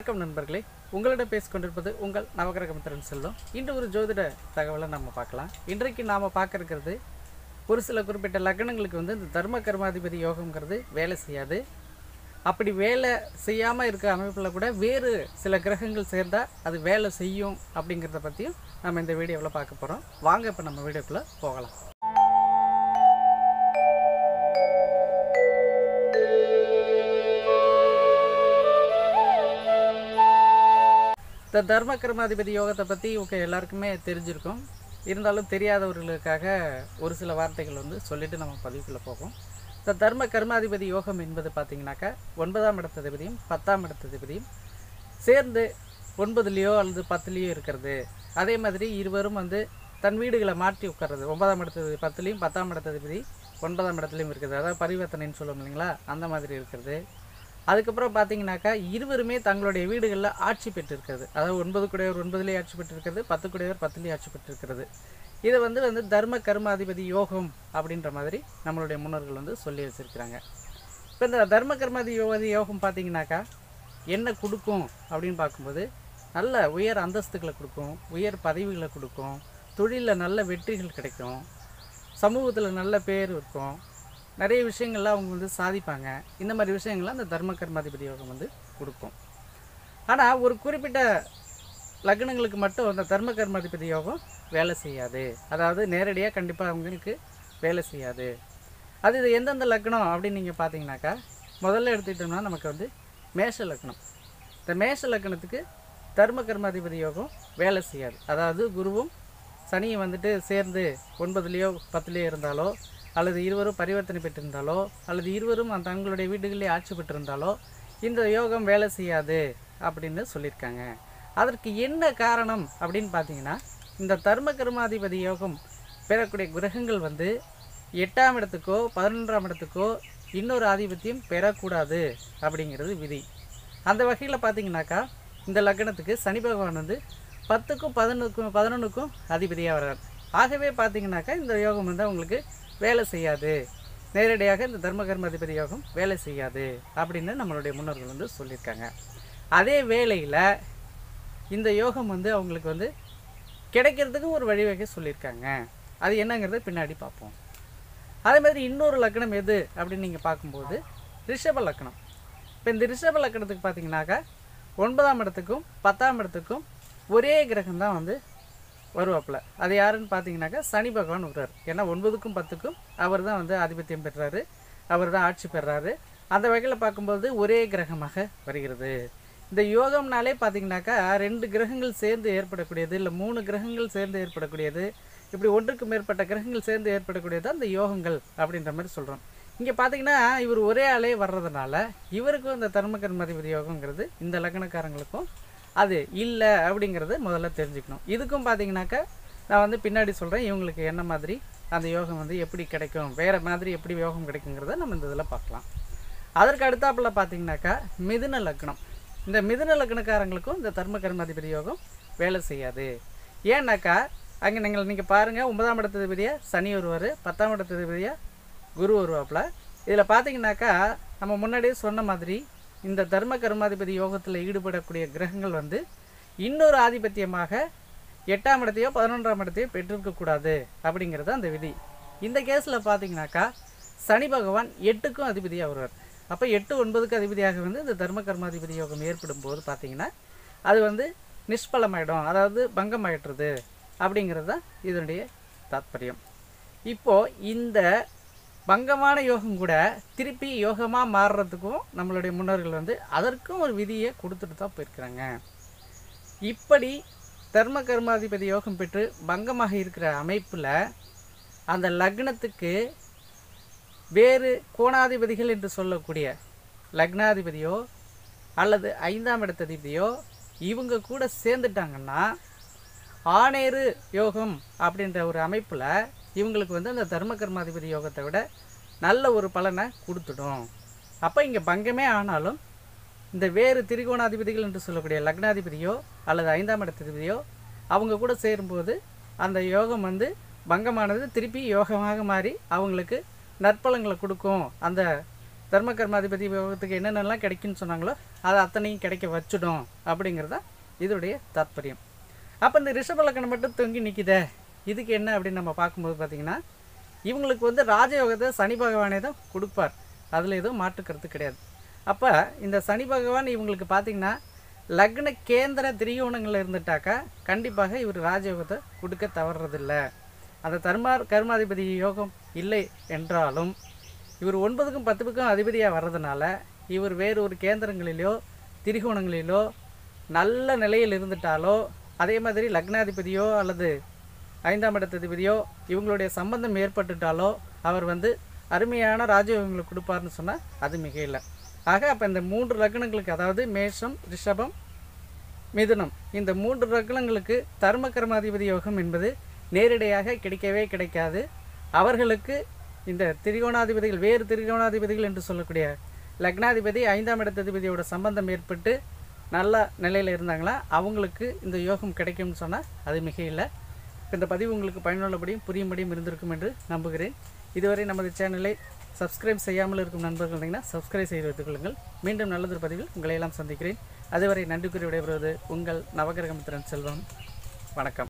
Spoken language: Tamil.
வணக்கம் நண்பர்களே உங்களிடம் பேசிக் கொண்டிருப்பது உங்கள் நவகிரகமித்திரன் செல்வம் இன்று ஒரு ஜோதிட தகவலை நம்ம பார்க்கலாம் இன்றைக்கு நாம் பார்க்க இருக்கிறது ஒரு சில குறிப்பிட்ட லக்னங்களுக்கு வந்து இந்த தர்ம கர்மாதிபதி யோகம்ங்கிறது வேலை செய்யாது அப்படி வேலை செய்யாமல் இருக்க அமைப்பில் கூட வேறு சில கிரகங்கள் சேர்ந்தால் அது வேலை செய்யும் அப்படிங்கிறத பற்றியும் நம்ம இந்த வீடியோவில் பார்க்க போகிறோம் வாங்க இப்போ நம்ம வீடியோக்குள்ளே போகலாம் இந்த தர்ம கர்மாதிபதி யோகத்தை பற்றி உங்க எல்லாருக்குமே தெரிஞ்சிருக்கும் இருந்தாலும் தெரியாதவர்களுக்காக ஒரு சில வார்த்தைகள் வந்து சொல்லிட்டு நம்ம பதிவுக்குள்ளே போவோம் இந்த தர்ம கர்மாதிபதி யோகம் என்பது பார்த்தீங்கன்னாக்கா ஒன்பதாம் இடத்ததிபதியும் பத்தாம் இடத்ததிபதியும் சேர்ந்து ஒன்பதுலேயோ அல்லது பத்துலேயோ இருக்கிறது அதே மாதிரி இருவரும் வந்து தன் வீடுகளை மாற்றி உட்கார்றது ஒன்பதாம் இடத்ததிபதி பத்துலேயும் பத்தாம் இடத்ததிபதி ஒன்பதாம் இடத்துலையும் இருக்குது அதாவது பரிவர்த்தனைன்னு சொல்லுவோம் இல்லைங்களா அந்த மாதிரி இருக்கிறது அதுக்கப்புறம் பார்த்தீங்கன்னாக்கா இருவருமே தங்களுடைய வீடுகளில் ஆட்சி பெற்றிருக்கிறது அதாவது ஒன்பது குடையவர் ஒன்பதுலேயே ஆட்சி பெற்றிருக்கிறது பத்து குடையவர் பத்துலேயே ஆட்சி பெற்றிருக்கிறது இதை வந்து வந்து தர்ம கர்மாதிபதி யோகம் அப்படின்ற மாதிரி நம்மளுடைய முன்னோர்கள் வந்து சொல்லி வச்சுருக்கிறாங்க இப்போ இந்த தர்ம கர்மாதிபதி யோகம் பார்த்தீங்கன்னாக்கா என்ன கொடுக்கும் அப்படின்னு பார்க்கும்போது நல்ல உயர் அந்தஸ்துகளை கொடுக்கும் உயர் பதவிகளை கொடுக்கும் தொழிலில் நல்ல வெற்றிகள் கிடைக்கும் சமூகத்தில் நல்ல பேர் இருக்கும் நிறைய விஷயங்கள்ல அவங்க வந்து சாதிப்பாங்க இந்த மாதிரி விஷயங்கள்லாம் அந்த தர்ம கர்மாதிபதி யோகம் வந்து கொடுக்கும் ஆனால் ஒரு குறிப்பிட்ட லக்னங்களுக்கு மட்டும் அந்த தர்ம கர்மாதிபதி யோகம் வேலை செய்யாது அதாவது நேரடியாக கண்டிப்பாக அவங்களுக்கு வேலை செய்யாது அது இது எந்தெந்த லக்னம் அப்படின்னு நீங்கள் பார்த்தீங்கன்னாக்கா முதல்ல எடுத்துக்கிட்டோம்னா நமக்கு வந்து மேஷ லக்னம் இந்த மேஷ லக்னத்துக்கு தர்ம கர்மாதிபதி யோகம் வேலை செய்யாது அதாவது குருவும் சனியும் வந்துட்டு சேர்ந்து ஒன்பதுலேயோ பத்துலேயோ இருந்தாலோ அல்லது இருவரும் பரிவர்த்தனை பெற்றிருந்தாலோ அல்லது இருவரும் அந்த தங்களுடைய வீடுகளிலே ஆட்சி பெற்றிருந்தாலோ இந்த யோகம் வேலை செய்யாது அப்படின்னு சொல்லியிருக்காங்க அதற்கு என்ன காரணம் அப்படின்னு பார்த்தீங்கன்னா இந்த தர்ம கர்மாதிபதி யோகம் பெறக்கூடிய கிரகங்கள் வந்து எட்டாம் இடத்துக்கோ பதினொன்றாம் இடத்துக்கோ இன்னொரு ஆதிபத்தியம் பெறக்கூடாது அப்படிங்கிறது விதி அந்த வகையில் பார்த்தீங்கன்னாக்கா இந்த லக்னத்துக்கு சனி பகவான் வந்து பத்துக்கும் பதினொன்றுக்கும் பதினொன்றுக்கும் அதிபதியாக வர்றார் ஆகவே பார்த்தீங்கன்னாக்கா இந்த யோகம் வந்து அவங்களுக்கு வேலை செய்யாது நேரடியாக இந்த தர்ம கர்மாதிபதி யோகம் வேலை செய்யாது அப்படின்னு நம்மளுடைய முன்னோர்கள் வந்து சொல்லியிருக்காங்க அதே வேளையில் இந்த யோகம் வந்து அவங்களுக்கு வந்து கிடைக்கிறதுக்கு ஒரு வழிவகை சொல்லியிருக்காங்க அது என்னங்கிறத பின்னாடி பார்ப்போம் அதே மாதிரி இன்னொரு லக்னம் எது அப்படின்னு நீங்கள் பார்க்கும்போது ரிஷப லக்னம் இப்போ இந்த ரிஷப லக்னத்துக்கு பார்த்தீங்கன்னாக்கா ஒன்பதாம் இடத்துக்கும் பத்தாம் இடத்துக்கும் ஒரே கிரகம் தான் வந்து வருவாப்புல அது யாருன்னு பார்த்தீங்கன்னாக்கா சனி பகவான் வருவார் ஏன்னா ஒன்பதுக்கும் பத்துக்கும் அவர் தான் வந்து ஆதிபத்தியம் பெற்றாரு அவர் தான் ஆட்சி பெறாரு அந்த வகையில் பார்க்கும்போது ஒரே கிரகமாக வருகிறது இந்த யோகம்னாலே பார்த்தீங்கன்னாக்கா ரெண்டு கிரகங்கள் சேர்ந்து ஏற்படக்கூடியது இல்லை மூணு கிரகங்கள் சேர்ந்து ஏற்படக்கூடியது இப்படி ஒன்றுக்கு மேற்பட்ட கிரகங்கள் சேர்ந்து ஏற்படக்கூடியது அந்த யோகங்கள் அப்படின்ற மாதிரி சொல்கிறோம் இங்கே பார்த்தீங்கன்னா இவர் ஒரே ஆளே வர்றதுனால இவருக்கும் இந்த தர்ம கர்மாதிபதி யோகங்கிறது இந்த லக்னக்காரங்களுக்கும் அது இல்லை அப்படிங்கிறத முதல்ல தெரிஞ்சுக்கணும் இதுக்கும் பார்த்தீங்கன்னாக்கா நான் வந்து பின்னாடி சொல்கிறேன் இவங்களுக்கு என்ன மாதிரி அந்த யோகம் வந்து எப்படி கிடைக்கும் வேறு மாதிரி எப்படி யோகம் கிடைக்குங்கிறத நம்ம இந்த இதில் பார்க்கலாம் அதற்கு அடுத்தாப்புல பார்த்தீங்கன்னாக்கா மிதுன லக்னம் இந்த மிதுன லக்னக்காரங்களுக்கும் இந்த தர்ம கர்மாதிபதி யோகம் வேலை செய்யாது ஏன்னாக்கா அங்கே நீங்கள் நீங்கள் பாருங்கள் ஒன்பதாம் இடத்ததிபதியாக சனி வருவார் பத்தாம் இடத்ததிபதியாக குரு வருவாப்புல இதில் பார்த்தீங்கன்னாக்கா நம்ம முன்னாடியே சொன்ன மாதிரி இந்த தர்ம கர்மாதிபதி யோகத்தில் ஈடுபடக்கூடிய கிரகங்கள் வந்து இன்னொரு ஆதிபத்தியமாக எட்டாம் இடத்தையோ பதினொன்றாம் இடத்தையோ பெற்றிருக்கக்கூடாது அப்படிங்கிறது அந்த விதி இந்த கேஸில் பார்த்தீங்கன்னாக்கா சனி பகவான் எட்டுக்கும் அதிபதியாக வருவார் அப்போ எட்டு ஒன்பதுக்கு அதிபதியாக வந்து இந்த தர்ம கர்மாதிபதி யோகம் ஏற்படும் போது பார்த்தீங்கன்னா அது வந்து நிஷ்பலமாயிடும் அதாவது பங்கமாயிட்டுறது அப்படிங்கிறது தான் இதனுடைய தாத்பரியம் இப்போது இந்த பங்கமான யோகம் கூட திருப்பி யோகமாக மாறுறதுக்கும் நம்மளுடைய முன்னோர்கள் வந்து அதற்கும் ஒரு விதியை கொடுத்துட்டு தான் போயிருக்கிறாங்க இப்படி தர்ம கர்மாதிபதி யோகம் பெற்று பங்கமாக இருக்கிற அமைப்பில் அந்த லக்னத்துக்கு வேறு கோணாதிபதிகள் என்று சொல்லக்கூடிய லக்னாதிபதியோ அல்லது ஐந்தாம் இடத்ததிபதியோ இவங்க கூட சேர்ந்துட்டாங்கன்னா ஆணேறு யோகம் அப்படின்ற ஒரு அமைப்பில் இவங்களுக்கு வந்து அந்த தர்ம கர்மாதிபதி யோகத்தை விட நல்ல ஒரு பலனை கொடுத்துடும் அப்போ இங்கே பங்கமே ஆனாலும் இந்த வேறு திரிகோணாதிபதிகள் என்று சொல்லக்கூடிய லக்னாதிபதியோ அல்லது ஐந்தாம் இடத்ததிபதியோ அவங்க கூட சேரும்போது அந்த யோகம் வந்து பங்கமானது திருப்பி யோகமாக மாறி அவங்களுக்கு நற்பலங்களை கொடுக்கும் அந்த தர்ம கர்மாதிபதி யோகத்துக்கு என்னென்னலாம் கிடைக்குன்னு சொன்னாங்களோ அதை அத்தனையும் கிடைக்க வச்சுடும் அப்படிங்கிறதா இதோடைய தாத்பரியம் அப்போ இந்த ரிஷப லக்னம் மட்டும் தொங்கி நிற்கிதே இதுக்கு என்ன அப்படின்னு நம்ம பார்க்கும்போது பார்த்திங்கன்னா இவங்களுக்கு வந்து ராஜயோகத்தை சனி பகவானே தான் கொடுப்பார் அதில் எதுவும் மாற்றுக்கிறது கிடையாது அப்போ இந்த சனி பகவான் இவங்களுக்கு பார்த்திங்கன்னா லக்ன கேந்திர திரிகோணங்களில் இருந்துட்டாக்கா கண்டிப்பாக இவர் ராஜயோகத்தை கொடுக்க தவறுறதில்லை அந்த தர்மா கர்மாதிபதி யோகம் இல்லை என்றாலும் இவர் ஒன்பதுக்கும் பத்துக்கும் அதிபதியாக வர்றதுனால இவர் வேறு ஒரு கேந்திரங்களிலோ திரிகோணங்களிலோ நல்ல நிலையில் இருந்துட்டாலோ அதே மாதிரி லக்னாதிபதியோ அல்லது ஐந்தாம் இடத்ததிபதியோ இவங்களுடைய சம்பந்தம் ஏற்பட்டுட்டாலோ அவர் வந்து அருமையான ராஜயோகங்களை கொடுப்பார்னு சொன்னால் அது மிக இல்லை ஆக அப்போ இந்த மூன்று லக்னங்களுக்கு அதாவது மேஷம் ரிஷபம் மிதுனம் இந்த மூன்று லக்னங்களுக்கு தர்ம கர்மாதிபதி யோகம் என்பது நேரடியாக கிடைக்கவே கிடைக்காது அவர்களுக்கு இந்த திரிகோணாதிபதிகள் வேறு திரிகோணாதிபதிகள் என்று சொல்லக்கூடிய லக்னாதிபதி ஐந்தாம் இடத்ததிபதியோட சம்பந்தம் ஏற்பட்டு நல்ல நிலையில் இருந்தாங்களா அவங்களுக்கு இந்த யோகம் கிடைக்கும்னு சொன்னால் அது மிக இல்லை இந்த பதிவு உங்களுக்கு பயனுள்ளபடியும் புரியும்படியும் இருந்திருக்கும் என்று நம்புகிறேன் இதுவரை நமது சேனலை சப்ஸ்கிரைப் செய்யாமல் இருக்கும் நண்பர்கள் இருந்தீங்கன்னா சப்ஸ்கிரைப் செய்து வைத்துக் கொள்ளுங்கள் மீண்டும் நல்லதொரு பதிவில் உங்களை எல்லாம் சந்திக்கிறேன் அதுவரை நன்றி கூறி விடைபெறுவது உங்கள் நவகிரகமித்திரன் செல்வம் வணக்கம்